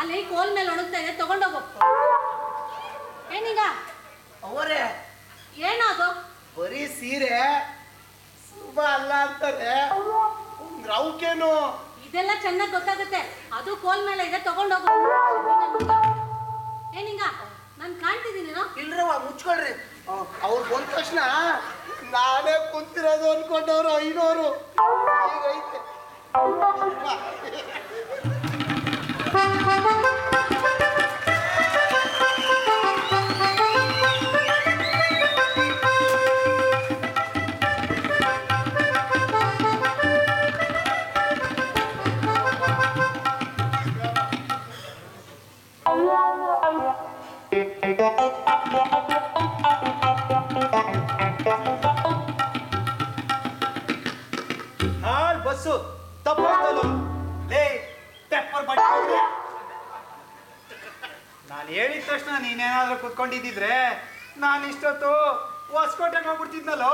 ಅಲ್ಲಿ ಕೋಲ್ ಮೇಲೆ ಒಣಗ್ತಾ ಇದೆ ತಗೊಂಡೋಗು ಏನೀಗ ಅವರೇ ಏನೋ ಅದು ಬರೀ ಸೀರೆ ಶುಭ ಅಲ್ಲ ಅಂತಾರೆ ರೌಕೇನು ಇದೆಲ್ಲ ಚೆನ್ನಾಗಿ ಗೊತ್ತಾಗುತ್ತೆ ಅದು ಕೋಲ್ ಮೇಲೆ ಇದೆ ತಗೊಂಡೋಗು ಏನೀಗ ನಾನು ಕಾಣ್ತಿದ್ದೀನೇನೋ ಇಲ್ರವ ಮುಚ್ಕೊಳ್ರಿ ಅವ್ರು ಬಂದ ತಕ್ಷಣ ನಾನೇ ಕುಂತಿರೋದು ಅನ್ಕೊಂಡವ್ರು ಐನೋರು ಈಗೈತೆ ಹಾಳ್ ಬಸ್ಸು ತಪ್ಪಾಯ್ತಲ್ಲ ಲೇ ಪೆಪ್ಪರ್ ಬಟ್ಟೆ ನಾನು ಹೇಳಿದ ತಕ್ಷಣ ನೀನೇನಾದ್ರೂ ಕುತ್ಕೊಂಡಿದ್ದಿದ್ರೆ ನಾನು ಇಷ್ಟೊತ್ತು ಹೊಸಕೋಟೆಗೆ ಹೋಗ್ಬಿಡ್ತಿದ್ನಲ್ಲೋ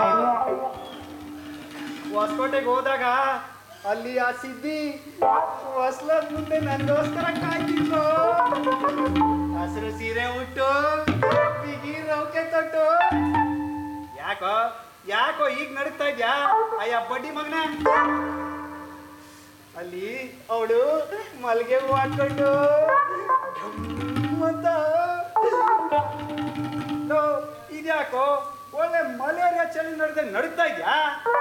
ಹೊಸಕೋಟೆಗೆ ಹೋದಾಗ ಅಲ್ಲಿ ಆ ಸಿದ್ದಿ ಹೊಸ್ಲದ ಮುಂದೆ ನನಗೋಸ್ಕರ ಕಾಯ್ತಿದ್ರು ಹಸಿರು ಸೀರೆ ಉಟ್ಟು ಬಿಗಿ ರೌಕೆ ತೊಟ್ಟು ಯಾಕೋ ಯಾಕೋ ಈಗ ನಡೀತಾ ಇದ್ಯಾ ಅಯ್ಯ ಬಡ್ಡಿ ಮಗನ ಅಲ್ಲಿ ಅವಳು ಮಲ್ಗೆ ಹೂ ಹಾಕೊಂಡು ಢಮ್ ಅಂತ ಲೋ, ಇದ್ಯಾಕೋ ಒಳ್ಳೆ ಮಲೇರಿಯಾ ಚಳಿ ನಡೆದ ನಡೀತಾ ಇದ್ಯಾ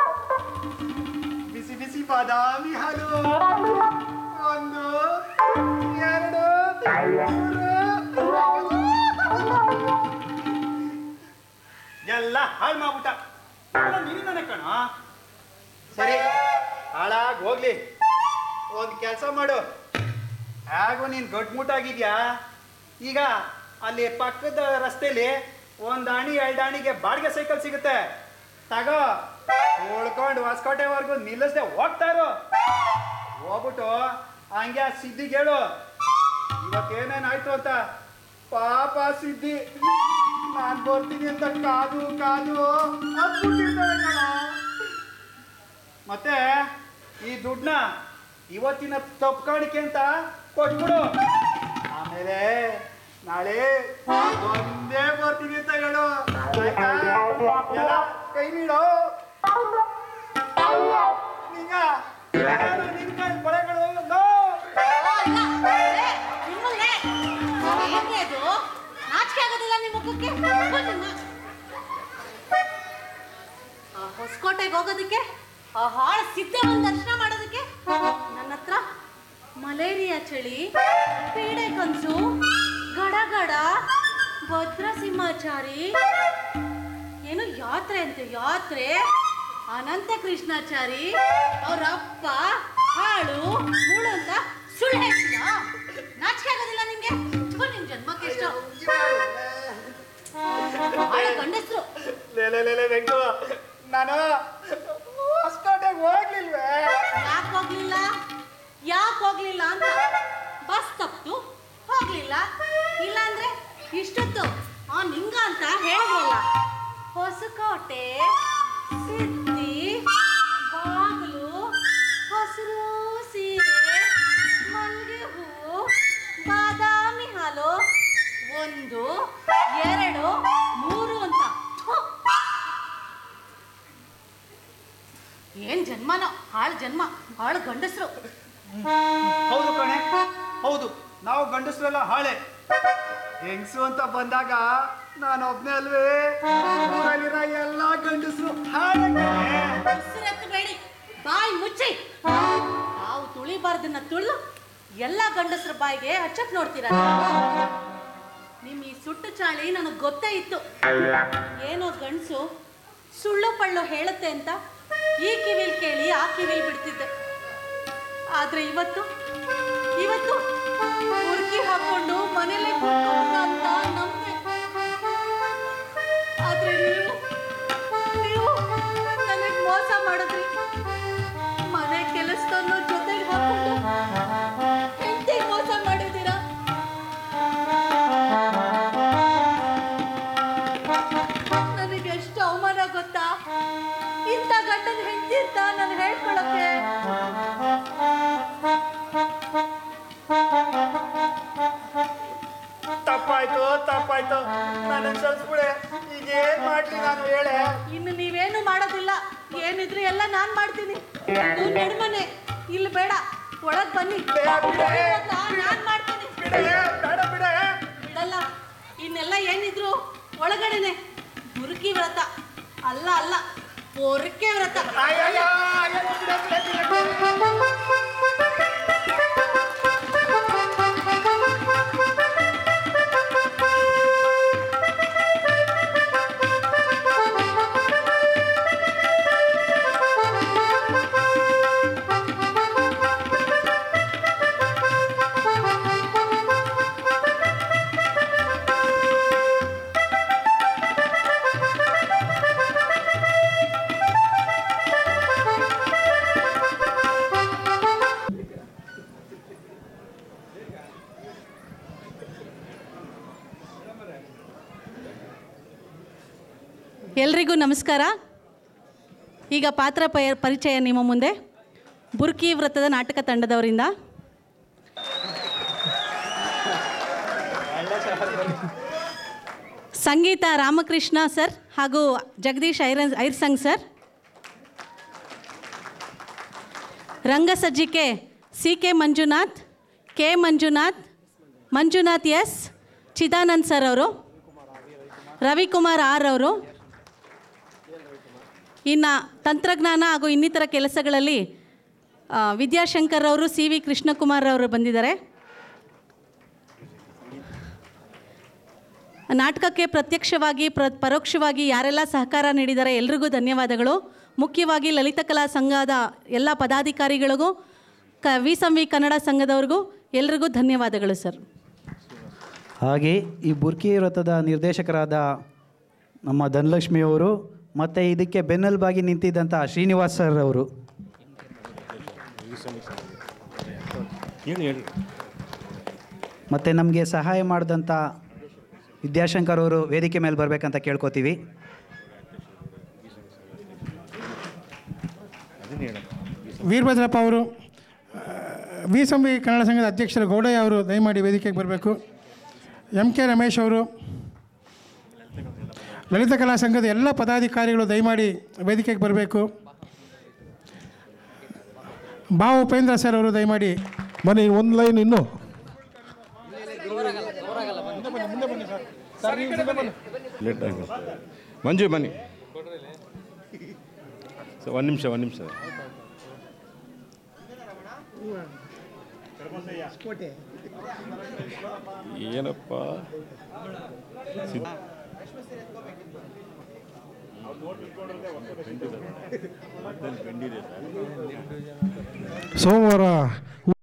ಬಿಸಿ ಬಿಸಿ ಬಾದಾಮಿ ಹಾಲು ಒಂದು ಎರಡು ಮೂರು ಎಲ್ಲ ಹಾಳು ಮಾಡ್ಬಿಟ್ಟ ಎಲ್ಲ ನೀನಿಂದಾನೆ ಕಣ ಸರಿ ಹಾಳಾಗಿ ಹೋಗ್ಲಿ ಒಂದು ಕೆಲಸ ಮಾಡು ಹೇಗೋ ನೀನು ಗಟ್ಮುಟ್ಟಾಗಿದ್ಯಾ ಈಗ ಅಲ್ಲಿ ಪಕ್ಕದ ರಸ್ತೆಲಿ ಒಂದು ಆಣಿ ಎರಡು ಆಣಿಗೆ ಬಾಡಿಗೆ ಸೈಕಲ್ ಸಿಗುತ್ತೆ ತಗೋ ಉಳ್ಕೊಂಡು ಹೊಸಕೋಟೆವರೆಗೂ ನಿಲ್ಲಿಸ್ದೆ ಹೋಗ್ತಾ ಇರು ಹೋಗ್ಬಿಟ್ಟು ಹಂಗೆ ಆ ಸಿದ್ದಿಗೆ ಹೇಳು ಇವತ್ತೇನೇನಾಯ್ತು ಅಂತ ಪಾಪ ಸಿದ್ದಿ ನಾನ್ ಬರ್ತೀನಿ ಅಂತ ಕಾದು ಕಾದು ಹತ್ಬಿಟ್ಟಿರ್ತಾಳೆ ಕಣ. ಮತ್ತೆ ಈ ದುಡ್ಡನ್ನ ಇವತ್ತಿನ ತಪ್ಪು ಕಾಣಿಕೆ ಅಂತ ಕೊಟ್ಬಿಡು ಆಮೇಲೆ ನಾಳೆ ಒಂದೇ ಬರ್ತೀನಿ ಅಂತ ಹೇಳು ಆಯ್ತಾ? ಎಲ್ಲ ಕೈ ನೀಡು ನಿಂಗ ಯಾರು ನಿನ್ ಕೈ ಬಳೆಗಳು ಲೋ. ಅದು ನಾಚಿಕೆ ಆಗೋದಿಲ್ಲ ನಿಮ್ಮ ಮುಖಕ್ಕೆ ಥು, ನಿನ್ನ. ಆ ಹೊಸಕೋಟೆಗೆ ಹೋಗೋದಕ್ಕೆ ಆ ಹಾಳು ಸಿದ್ಧ ಒಂದು ದರ್ಶನ ಮಾಡೋದಕ್ಕೆ ನನ್ನ ಹತ್ರ ಮಲೇರಿಯಾ ಚಳಿ ಪೀಡೆ ಕನ್ಸು ಗಡಗಡ ಭದ್ರ ಸಿಂಹಾಚಾರಿ ಏನು ಯಾತ್ರೆ ಅಂತೆ ಯಾತ್ರೆ ಅನಂತ ಕೃಷ್ಣಾಚಾರಿ ಅವ್ರ ಅಪ್ಪ ಹಾಳು ಮೂಳು ಅಂತ ಸುಳ್ಳು ಹೇಳ್ತೀರಾ ನಾಚಿಕೆ ಆಗೋದಿಲ್ಲ ನಿಮ್ಗೆ ಥು, ನಿಮ್ ಜನ್ಮಕ್ಕೆ ಎಷ್ಟು ಹಾಳು ಗಂಡಸ್ರು ಲೇ ಲೇ ಲೇ ಲೇ ವೆಂಕು ನಾನು ಹೊಸಕೋಟೆಗೆ ಹೋಗ್ಲಿಲ್ವೇ ಯಾಕೆ ಹೋಗ್ಲಿಲ್ಲ ಯಾಕೆ ಹೋಗ್ಲಿಲ್ಲ ಅಂತ ಬಸ್ ತಪ್ತು ಹೋಗ್ಲಿಲ್ಲ ಇಲ್ಲಾಂದ್ರೆ ಇಷ್ಟೊತ್ತು ಆ ನಿಂಗ ಅಂತ ಹೇಳಿದ್ರಲ್ಲ ಹೊಸಕೋಟೆ ಸಿದ್ದಿ ಬಾಗಿಲು ಹಸಿರು ಸೀರೆ ಮಲ್ಲಿಗೆ ಹೂವು ಬಾದಾಮಿ ಹಾಲು ಒಂದು ಎರಡು ಮೂರು ಅಂತ ಥು. ಏನ್ ಜನ್ಮನೋ ಹಾಳು ಜನ್ಮ ಹಾಳು ಗಂಡಸ್ರು ಹೌದು ಕಣೆ ಹೌದು ನಾವು ಗಂಡಸರೆಲ್ಲ ಹಾಳೆ ಹೆಂಗಸು ಅಂತ ಬಂದಾಗ ನಾನು ಒಬ್ನೇ ಅಲ್ವೇ ಊರಲ್ಲಿರೋ ಎಲ್ಲ ಗಂಡಸರು ಹಾಳೆ ಕಣೆ. ಉಸಿರೆತ್ತಬೇಡಿ ಬಾಯಿ ಮುಚ್ಚಿ ನಾವು ತುಳಿಬಾರ್ದನ್ನ ತುಳಿದು ಎಲ್ಲ ಗಂಡಸ್ರ ಬಾಯಿಗೆ ಹಚ್ಚಕ್ ನೋಡ್ತೀರ ನಿಮ್ ಈ ಸುಟ್ಟು ಚಾಳಿ ನನಗೆ ಗೊತ್ತೇ ಇತ್ತು ಏನೋ ಗಂಡಸು ಸುಳ್ಳು ಪಳ್ಳು ಹೇಳುತ್ತೆ ಅಂತ ಈ ಕಿವಿಲ್ ಕೇಳಿ ಆ ಕಿವಿಲ್ ಬಿಡ್ತಿದ್ದೆ ಆದ್ರೆ ಇವತ್ತು ಇವತ್ತು ಹುಡುಕಿ ಹಾಕೊಂಡು ಮನೇಲೆ ಕೂತ್ಕೊಳ್ಳೋಣ ಅಂತ ನಂಬೆ ಆದ್ರೆ ನೀವು ನೀವು ನನಗೆ ಮೋಸ ಮಾಡಿದ್ರಿ ಮನೆ ಕೆಲಸದನ್ನು ಜೊತೆಗೆ ಹಾಕೊಂಡು ಹೆಂಡತಿಗೆ ಮೋಸ ಮಾಡಿದ್ದೀರಾ ನನಗೆ ಎಷ್ಟು ಅವಮಾನ ಗೊತ್ತಾ ಇಂಥ ಗಂಡನ ಹೆಂಡತಿ ಅಂತ ನಾನು ಹೇಳ್ಕೊಳಕ್ಕೆ ಆಯ್ತು ನನ್ನ ಕ್ಷಮಿಸ್ಬಿಡೆ ಈಗ ಏನ್ ಮಾಡ್ಲಿ ನಾನು ಹೇಳೆ ಇನ್ನು ನೀವೇನು ಮಾಡೋದಿಲ್ಲ ಏನಿದ್ರು ಎಲ್ಲ ನಾನ್ ಮಾಡ್ತೀನಿ ಇದು ನಡ್ಮನೆ ಇಲ್ಲಿ ಬೇಡ ಒಳಗ್ ಬನ್ನಿ ಬೇಡ, ಬಿಡೆ. ಇವಾಗ ನಾನ್ ಮಾಡ್ತೀನಿ ಬಿಡೆ ಬೇಡ ಬಿಡೆ ಬಿಡಲ್ಲ ಇನ್ನೆಲ್ಲ ಏನಿದ್ರು ಒಳಗಡೆನೆ ಮುರುಕಿ ವ್ರತ ಅಲ್ಲ ಅಲ್ಲ ಪೊರಕೆ ವ್ರತ ಅಯ್ಯಯ್ಯೋ, ಅಯ್ಯೋ, ಬಿಡೆ, ಬಿಡೆ, ಬಿಡೆ, ಬಿಡೆ. ಎಲ್ರಿಗೂ ನಮಸ್ಕಾರ ಈಗ ಪಾತ್ರ ಪಯ ಪರಿಚಯ ನಿಮ್ಮ ಮುಂದೆ ಬುರ್ಕಿ ವ್ರತದ ನಾಟಕ ತಂಡದವರಿಂದ ಸಂಗೀತ ರಾಮಕೃಷ್ಣ ಸರ್ ಹಾಗೂ ಜಗದೀಶ್ ಐರನ್ ಐರ್ಸಂಗ್ ಸರ್ ರಂಗಸಜ್ಜಿಕೆ C K Manjunath K Manjunath Manjunath S Chidanand sir ಅವರು ರವಿಕುಮಾರ್ ಆರ್ ಅವರು ಇನ್ನು ತಂತ್ರಜ್ಞಾನ ಹಾಗೂ ಇನ್ನಿತರ ಕೆಲಸಗಳಲ್ಲಿ ಆ, ವಿದ್ಯಾಶಂಕರ್ ಅವರು ಸಿ ವಿ ಕೃಷ್ಣಕುಮಾರ್ ಅವರು ಬಂದಿದ್ದಾರೆ ನಾಟಕಕ್ಕೆ ಪ್ರತ್ಯಕ್ಷವಾಗಿ ಪ್ರ ಪರೋಕ್ಷವಾಗಿ ಯಾರೆಲ್ಲ ಸಹಕಾರ ನೀಡಿದ್ದಾರೆ ಎಲ್ರಿಗೂ ಧನ್ಯವಾದಗಳು ಮುಖ್ಯವಾಗಿ ಲಲಿತ ಕಲಾ ಸಂಘದ ಎಲ್ಲ ಪದಾಧಿಕಾರಿಗಳಿಗೂ ಕ ವಿ ಸಂ ವಿ ಕನ್ನಡ ಸಂಘದವ್ರಿಗೂ ಎಲ್ರಿಗೂ ಧನ್ಯವಾದಗಳು ಸರ್ ಹಾಗೆ ಈ ಬುರ್ಕಿ ವ್ರತದ ನಿರ್ದೇಶಕರಾದ ನಮ್ಮ ಧನಲಕ್ಷ್ಮಿಯವರು ಮತ್ತು ಇದಕ್ಕೆ ಬೆನ್ನೆಲುಬಾಗಿ ನಿಂತಿದ್ದಂಥ ಶ್ರೀನಿವಾಸ್ ಸರ್ ಅವರು ಹೇಳಿ ಹೇಳಿ ಮತ್ತು ನಮಗೆ ಸಹಾಯ ಮಾಡಿದಂಥ ವಿದ್ಯಾಶಂಕರ್ ಅವರು ವೇದಿಕೆ ಮೇಲೆ ಬರಬೇಕಂತ ಕೇಳ್ಕೊತೀವಿ ಅದನ್ನ ಹೇಳ ವೀರಭದ್ರಪ್ಪ ಅವರು ಆ, ವಿ ಸಂವಿ ಕನ್ನಡ ಸಂಘದ ಅಧ್ಯಕ್ಷರು ಗೌಡಯ್ಯ ಅವರು ದಯಮಾಡಿ ವೇದಿಕೆಗೆ ಬರಬೇಕು ಎಂ ಕೆ ರಮೇಶ್ ಅವರು ಲಲಿತ ಕಲಾ ಸಂಘದ ಎಲ್ಲ ಪದಾಧಿಕಾರಿಗಳು ದಯಮಾಡಿ ವೇದಿಕೆಗೆ ಬರಬೇಕು ಬಾ ಉಪೇಂದ್ರ ಸರ್ ಅವರು ದಯಮಾಡಿ ಬನ್ನಿ ಒಂದು ಲೈನ್ ಇನ್ನು ಲೇಟ್ ಆಗಿ ಮಂಜು ಬನ್ನಿ ಸರ್ ಒಂದು ನಿಮಿಷ ಒಂದು ನಿಮಿಷ ಏನಪ್ಪ ಸಿದ್- ಸೋಮವಾರ